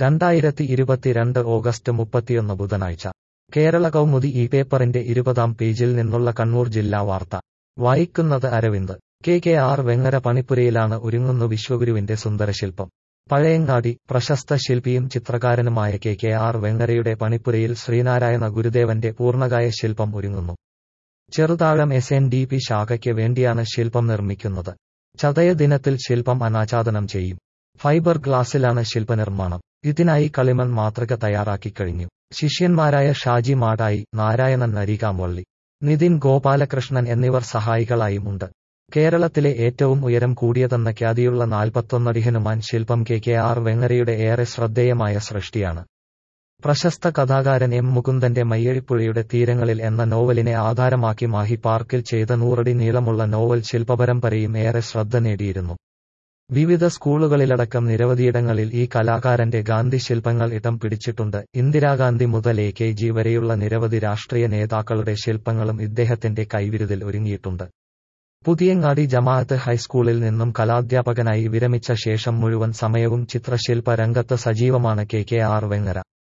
രണ്ടായിരത്തി ഇരുപത്തിരണ്ട് ഓഗസ്റ്റ് മുപ്പത്തിയൊന്ന് ബുധനാഴ്ച കേരള കൗമുദി ഈ പേപ്പറിന്റെ ഇരുപതാം പേജിൽ നിന്നുള്ള കണ്ണൂർ ജില്ലാ വാർത്ത വായിക്കുന്നത് Aravind K K R Vengara പണിപ്പുരയിലാണ് ഒരുങ്ങുന്നു വിശ്വഗുരുവിന്റെ സുന്ദരശില്പം പഴയങ്ങാടി പ്രശസ്ത ശില്പിയും ചിത്രകാരനുമായ കെ കെ ആർ വെങ്ങരയുടെ പണിപ്പുരയിൽ ശ്രീനാരായണ ഗുരുദേവന്റെ പൂർണ്ണകായ ശില്പം ഒരുങ്ങുന്നു Cheruthazham S N D P ശാഖയ്ക്ക് വേണ്ടിയാണ് ശില്പം നിർമ്മിക്കുന്നത് ചതയ ദിനത്തിൽ ശില്പം അനാച്ഛാദനം ചെയ്യും ഫൈബർ ഗ്ലാസിലാണ് ശില്പനിർമ്മാണം ഇതിനായി കളിമൺ മാതൃക തയ്യാറാക്കിക്കഴിഞ്ഞു ശിഷ്യന്മാരായ ഷാജി മാടായി നാരായണൻ നരികാമ്പള്ളി നിതിൻ ഗോപാലകൃഷ്ണൻ എന്നിവർ സഹായികളായും ഉണ്ട് കേരളത്തിലെ ഏറ്റവും ഉയരം കൂടിയതെന്ന ഖ്യാതിയുള്ള നാൽപ്പത്തൊന്നടി ഹനുമാൻ ശില്പം കെ കെ ആർ വെങ്ങരയുടെ ഏറെ ശ്രദ്ധേയമായ സൃഷ്ടിയാണ് പ്രശസ്ത കഥാകാരൻ എം മുകുന്ദന്റെ മയ്യഴിപ്പുഴയുടെ തീരങ്ങളിൽ എന്ന നോവലിനെ ആധാരമാക്കി മാഹി പാർക്കിൽ ചെയ്ത നൂറടി നീളമുള്ള നോവൽ ശില്പപരമ്പരയും ഏറെ ശ്രദ്ധ നേടിയിരുന്നു വിവിധ സ്കൂളുകളിലടക്കം നിരവധിയിടങ്ങളിൽ ഈ കലാകാരന്റെ ഗാന്ധി ശില്പങ്ങൾ ഇടം പിടിച്ചിട്ടുണ്ട് ഇന്ദിരാഗാന്ധി മുതൽ എ കെ ജി വരെയുള്ള നിരവധി രാഷ്ട്രീയ നേതാക്കളുടെ ശില്പങ്ങളും ഇദ്ദേഹത്തിന്റെ കൈവിരുതിൽ ഒരുങ്ങിയിട്ടുണ്ട് പുതിയങ്ങാടി ജമാഅത്ത് ഹൈസ്കൂളിൽ നിന്നും കലാധ്യാപകനായി വിരമിച്ച ശേഷം മുഴുവൻ സമയവും ചിത്രശില്പ രംഗത്ത് സജീവമാണ് കെ കെ ആർ വെങ്ങര